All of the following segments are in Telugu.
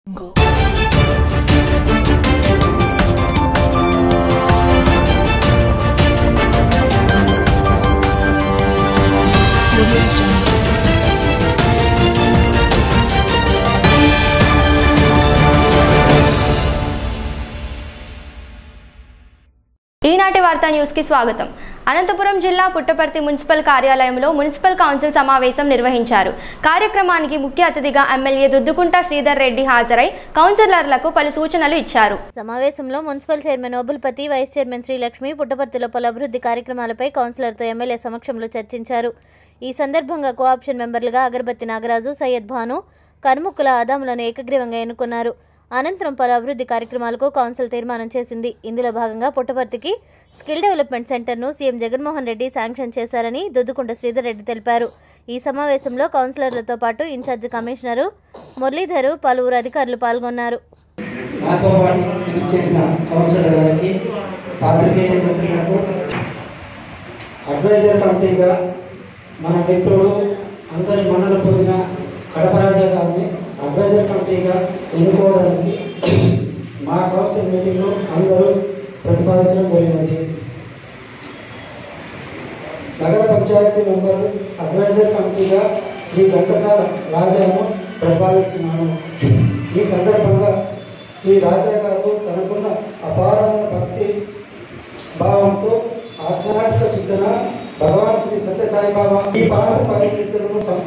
ఈనాటి వార్తా న్యూస్కి స్వాగతం అనంతపురం జిల్లా పుట్టపర్తి మున్సిపల్ కార్యాలయంలో మున్సిపల్ కౌన్సిల్ సమావేశం నిర్వహించారు కార్యక్రమానికి ముఖ్య అతిథిగా ఎమ్మెల్యే దుద్దుకుంట శ్రీధర్ రెడ్డి హాజరై కౌన్సిలర్లకు పలు సూచనలు ఇచ్చారు సమావేశంలో municipal chairman Obulapathi vice chairman Srilakshmi పుట్టపర్తిలో పలు అభివృద్ధి కార్యక్రమాలపై కౌన్సిలర్తో ఎమ్మెల్యే సమక్షంలో చర్చించారు ఈ సందర్భంగా కోఆప్షన్ మెంబర్లుగా అగరబత్తి నాగరాజు సయ్యద్ భాను కర్ముక్కుల ఆదాములను ఏకగ్రీవంగా ఎన్నుకున్నారు అనంతరం పలు అభివృద్ధి కార్యక్రమాలకు కౌన్సిల్ తీర్మానం చేసింది ఇందులో భాగంగా పుట్టపర్తికి స్కిల్ డెవలప్మెంట్ సెంటర్ను సీఎం జగన్మోహన్ రెడ్డి శాంక్షన్ చేశారని దుద్దుకుంట శ్రీధర్ రెడ్డి తెలిపారు ఈ సమావేశంలో కౌన్సిలర్లతో పాటు ఇన్ఛార్జ్ కమిషనరు మురళీధరు పలువురు అధికారులు పాల్గొన్నారు నాతో పాటు చేసిన కౌన్సిలర్ గారికి పాత్రికేయ మిత్రులకు అడ్వైజర్ కమిటీగా మన మిత్రుడు అందరి మన్నలు పొందిన కడపరాజా గారిని అడ్వైజర్ కమిటీగా ఎన్నుకోవడానికి మా కౌన్సిల్ మీటింగ్లో అందరూ ప్రతిపాదించడం జరిగినది నగర పంచాయతీ మెంబర్లు అడ్వైజర్ కమిటీగా శ్రీ ఘంటసాల రాజాను ప్రతిపాదిస్తున్నాను ఈ సందర్భంగా శ్రీ రాజా గారు తనకున్న అపారమైన భక్తి భావంతో ఆధ్యాత్మిక చింతన భగవాన్ శ్రీ సత్యసాయి బాబా ఈ పాలన పరిస్థితులను సం-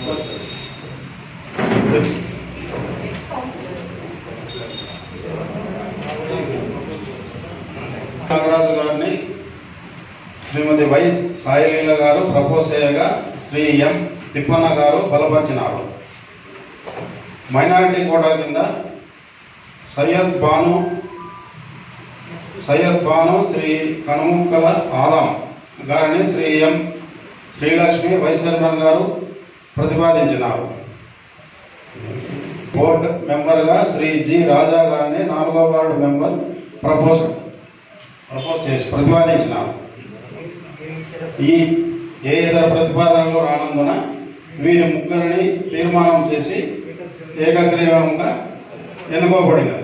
నాగరాజు గారిని శ్రీమతి వై సాయిలీల గారు ప్రపోజ్ చేయగా శ్రీ ఎం తిప్పన్న గారు బలపరిచినారు మైనారిటీ కోటా కింద సయ్యద్ బాను సయ్యద్ బాను శ్రీ కనుముక్కల ఆదాం గారిని Sri M Srilakshmi vice chairman garu ప్రతిపాదించినారు బోర్డు మెంబర్గా శ్రీ జి రాజా గారిని నాలుగో వార్డు మెంబర్ ప్రపోజ్ ప్రపోజ్ చేసి ప్రతిపాదించినారు ఈ ఏ ఇతర ప్రతిపాదనలు రానందున వీరి ముగ్గురిని తీర్మానం చేసి ఏకగ్రీవంగా ఎన్నుకోబడినది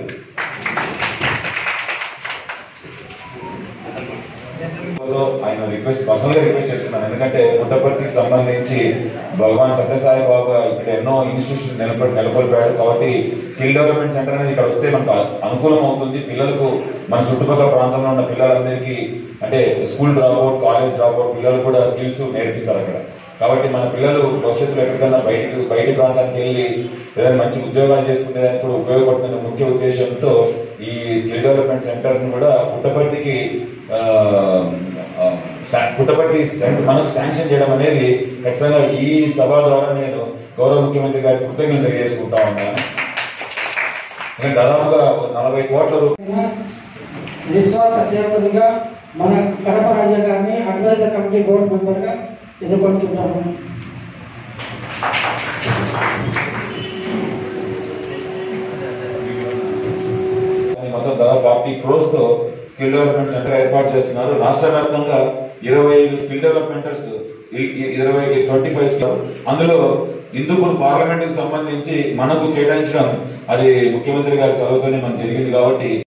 లో ఆయన రిక్వెస్ట్ పర్సనల్ గా రిక్వెస్ట్ చేస్తున్నాను ఎందుకంటే పుట్టపర్తికి సంబంధించి భగవాన్ సత్యసాయి బాబా ఇక్కడ ఎన్నో ఇన్స్టిట్యూషన్ నిలబడి నెలకొల్పాడు కాబట్టి స్కిల్ డెవలప్మెంట్ సెంటర్ అనేది ఇక్కడ వస్తే మనకు అనుకూలం అవుతుంది పిల్లలకు మన చుట్టుపక్కల ప్రాంతంలో ఉన్న పిల్లలందరికీ అంటే school drop out college drop out పిల్లలు కూడా స్కిల్స్ నేర్పిస్తారు అక్కడ కాబట్టి మన పిల్లలు భవిష్యత్తులో ఎక్కడికైనా బయటికి బయటి ప్రాంతానికి వెళ్ళి ఏదైనా మంచి ఉద్యోగాలు చేసుకునేదానికి కూడా ఉపయోగపడుతున్న ముఖ్య ఉద్దేశంతో ఈ స్కిల్ డెవలప్మెంట్ సెంటర్ను కూడా పుట్టపర్తికి ఆ, ఆ, శా- పుట్టపర్తి సెంటర్ మనకు శాంక్షన్ చేయడం అనేది ఖచ్చితంగా ఈ సభ ద్వారా నేను గౌరవ ముఖ్యమంత్రి గారికి కృతజ్ఞతలు తెలియజేసుకుంటా ఉన్నాను నేను దాదాపుగా ఒక నలభై కోట్ల రూపాయలు నిస్వార్థ సేవకునిగా మన కడప రాజా గారిని అడ్వైజర్ కమిటీ బోర్డు మెంబర్గా ఎన్నుకుంటున్నాము కానీ మొత్తం దాదాపు ఫార్టీ క్రోర్స్ తో స్కిల్ డెవలప్మెంట్ సెంటర్ ఏర్పాటు చేస్తున్నారు రాష్ట్ర వ్యాప్తంగా ఇరవై ఐదు స్కిల్ డెవలప్మెంటర్స్ ఇరవై ట్వంటీ ఫైవ్ అందులో హిందూపూర్ పార్లమెంట్ కి సంబంధించి మనకు కేటాయించడం అది ముఖ్యమంత్రి గారి చదువుతోనే మనకు జరిగింది కాబట్టి